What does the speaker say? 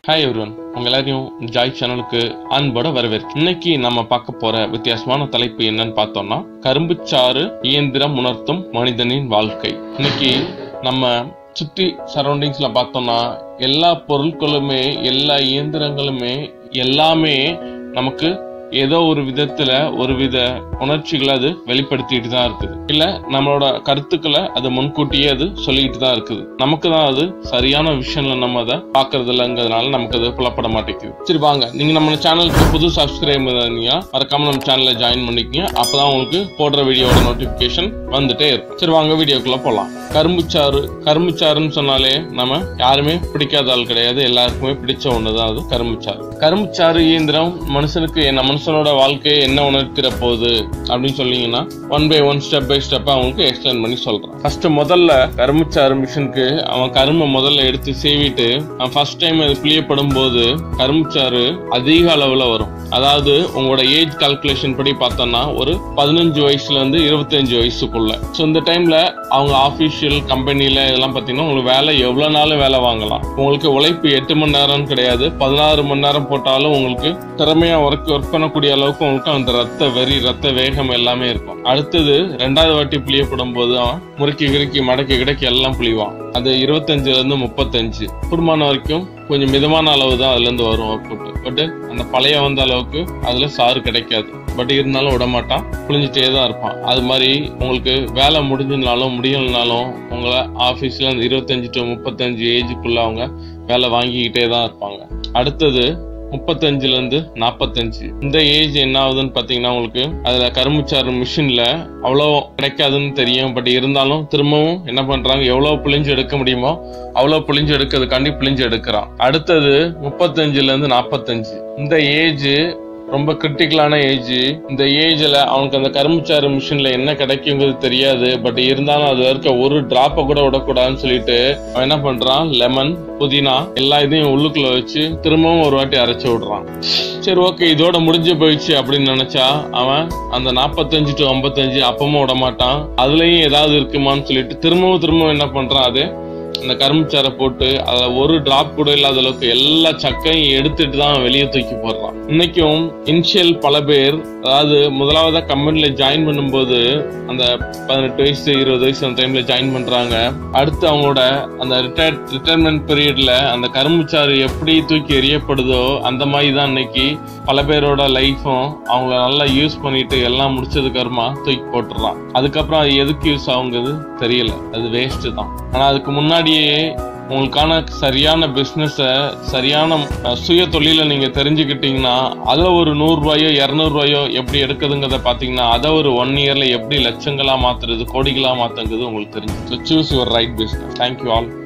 hi everyone உங்க எல்லாரையும் Joy சேனலுக்கு அன்போட வரவேற்கு இன்னைக்கு நம்ம பார்க்க போற வித்தியாசமான தலைப்பு என்னன்னு பார்த்தோம்னா கரும்புச்சாறு இயந்திரம் உணர்த்தும் மனிதனின் வாழ்க்கை இன்னைக்கு நம்ம சுற்றி சரௌண்டிங்ஸ்ல பார்த்தோம்னா எல்லா பொருட்களுமே எல்லா இயந்திரங்களுமே எல்லாமே நமக்கு ஏதோ ஒரு விதத்துல ஒரு வித உணர்ச்சிகளை அது வெளிப்படுத்திட்டு தான் இருக்குது இல்ல நம்மளோட கருத்துக்களை அது முன்கூட்டியே அது சொல்லிட்டு தான் இருக்குது நமக்கு தான் அது சரியான விஷயம்ல நம்ம அதை பாக்குறது இல்லைங்கிறதுனால நமக்கு அது புலப்பட மாட்டேங்குது சரி வாங்க நீங்க நம்ம சேனலுக்கு புது சப்ஸ்கிரைபர் இருந்தீங்க மறக்காம நம்ம சேனலை ஜாயின் பண்ணிக்கங்க அப்பதான் உங்களுக்கு போடுற வீடியோட நோட்டிபிகேஷன் வந்துட்டே இருக்கும் சரி வாங்க வீடியோக்குள்ள போலாம் கரும்புச்சாறு கரும்புச்சாறுன்னு சொன்னாலே நம்ம யாருமே பிடிக்காத ஆள் கிடையாது எல்லாருக்குமே பிடிச்ச ஒண்ணுதான் அது கரும்புச்சாறு கரும்புச்சாறு இயந்திரம் மனுஷனுக்கு என்ன மனுஷனோட வாழ்க்கையை என்ன உணர்த்திற போகுது அப்படின்னு சொன்னீங்கன்னா one by one step by step அவங்களுக்கு எக்ஸ்பிளைன் பண்ணி சொல்றான் ஃபர்ஸ்ட் முதல்ல கரும்புச்சாறு மிஷினுக்கு அவன் கரும்பை முதல்ல எடுத்து சேவிட்டு அவன் ஃபர்ஸ்ட் டைம் அது பிளியப்படும் போது கரும்புச்சாறு அதிக அளவுல வரும் அதாவது உங்களோட ஏஜ் கால்குலேஷன் படி பார்த்தோம்னா ஒரு பதினஞ்சு வயசுல இருந்து இருபத்தஞ்சு வயசுக்குள்ள ஸோ இந்த டைம்ல அவங்க ஆஃபீஷியல் கம்பெனில இதெல்லாம் பார்த்தீங்கன்னா உங்களுக்கு வேலை எவ்வளவு நாளும் வேலை வாங்கலாம் உங்களுக்கு உழைப்பு எட்டு மணி நேரம் கிடையாது பதினாறு மணி நேரம் போட்டாலும் உங்களுக்கு திறமையா ஒர்க் ஒர்க் பண்ணக்கூடிய அளவுக்கு உங்களுக்கு அந்த ரத்த வெறி ரத்த வேகம் எல்லாமே இருக்கும் அடுத்தது ரெண்டாவது வாட்டி புளியப்படும் போது அவன் முறுக்கி கிறுக்கி மடக்கி கிடக்கி எல்லாம் புளிவான் அது இருபத்தஞ்சுல இருந்து முப்பத்தஞ்சு குடும்பமான வரைக்கும் கொஞ்சம் மிதமான அளவு தான் அதுல இருந்து வரும் அவுட்புட் பட் அந்த பழைய வந்த அளவுக்கு அதுல சாறு கிடைக்காது பட் இருந்தாலும் விட மாட்டான் புளிஞ்சிட்டே தான் இருப்பான் அது மாதிரி உங்களுக்கு வேலை முடிஞ்சதுனாலும் முடியலனாலும் உங்களை ஆஃபீஸில் அந்த இருபத்தஞ்சு டு முப்பத்தஞ்சு ஏஜுக்குள்ள அவங்க வேலை வாங்கிக்கிட்டே தான் இருப்பாங்க அடுத்தது முப்பத்தஞ்சுல இருந்து நாற்பத்தஞ்சு இந்த ஏஜ் என்ன ஆகுதுன்னு பார்த்தீங்கன்னா உங்களுக்கு அதுல கரும்புச்சாறு மிஷின்ல அவ்வளோ கிடைக்காதுன்னு தெரியும் பட் இருந்தாலும் திரும்பவும் என்ன பண்றாங்க எவ்வளவு புளிஞ்சு எடுக்க முடியுமோ அவ்வளோ புளிஞ்சு எடுக்கிறதுக்காண்டி புளிஞ்சு எடுக்கிறான் அடுத்தது முப்பத்தஞ்சுல இருந்து நாற்பத்தஞ்சு இந்த ஏஜ் ரொம்ப கிரிட்டிக்கலான ஏஜ் இந்த ஏஜ்ல அவனுக்கு அந்த கரும்புச்சாறு மிஷின்ல என்ன கிடைக்குங்கிறது தெரியாது பட் இருந்தாலும் அதுல இருக்க ஒரு டிராப்பை கூட விடக்கூடாதுன்னு சொல்லிட்டு அவன் என்ன பண்றான் லெமன் புதினா எல்லா இதையும் உள்ளுக்குள்ள வச்சு திரும்பவும் ஒரு வாட்டி அரைச்சு விடுறான் சரி ஓகே இதோட முடிஞ்சு போயிடுச்சு அப்படின்னு நினைச்சா அவன் அந்த நாற்பத்தஞ்சு டு ஐம்பத்தஞ்சு அப்பமும் விட மாட்டான் அதுலயும் ஏதாவது இருக்குமான்னு சொல்லிட்டு திரும்பவும் திரும்பவும் என்ன பண்றான் அது அந்த கரும்புச்சாரை போட்டு அதில் ஒரு டிராப் கூட இல்லாத அளவுக்கு எல்லா சக்கையும் எடுத்துட்டு தான் வெளியே தூக்கி போடுறான் இன்னைக்கும் இனிஷியல் பல பேர் அதாவது முதலாவதா கம்பெனில ஜாயின் பண்ணும்போது அந்த பதினெட்டு வயசு இருபது வயசு அந்த டைம்ல ஜாயின் பண்றாங்க அடுத்து அவங்களோட அந்த ரிட்டையர் ரிட்டையர்மெண்ட் பீரியட்ல அந்த கரும்புச்சாறு எப்படி தூக்கி எறியப்படுதோ அந்த மாதிரி தான் இன்னைக்கு பல பேரோட லைஃப்பும் அவங்கள நல்லா யூஸ் பண்ணிட்டு எல்லாம் முடிச்சதுக்கு அப்புறமா தூக்கி போட்டுறான் அதுக்கப்புறம் அது எதுக்கு யூஸ் ஆகுங்கிறது தெரியல அது வேஸ்ட் தான் ஆனா அதுக்கு முன்னாடியே உங்களுக்கான சரியான பிஸ்னஸை சரியான அஹ், சுய தொழிலை நீங்கள் தெரிஞ்சுக்கிட்டீங்கன்னா அதில் ஒரு நூறுரூவாயோ இரநூறுவாயோ எப்படி எடுக்குதுங்கிறத பார்த்தீங்கன்னா அதை ஒரு ஒன் இயரில் எப்படி லட்சங்களாக மாற்றுறது கோடிகளாக மாற்றுங்கிறது உங்களுக்கு தெரிஞ்சு so choose your right business thank you all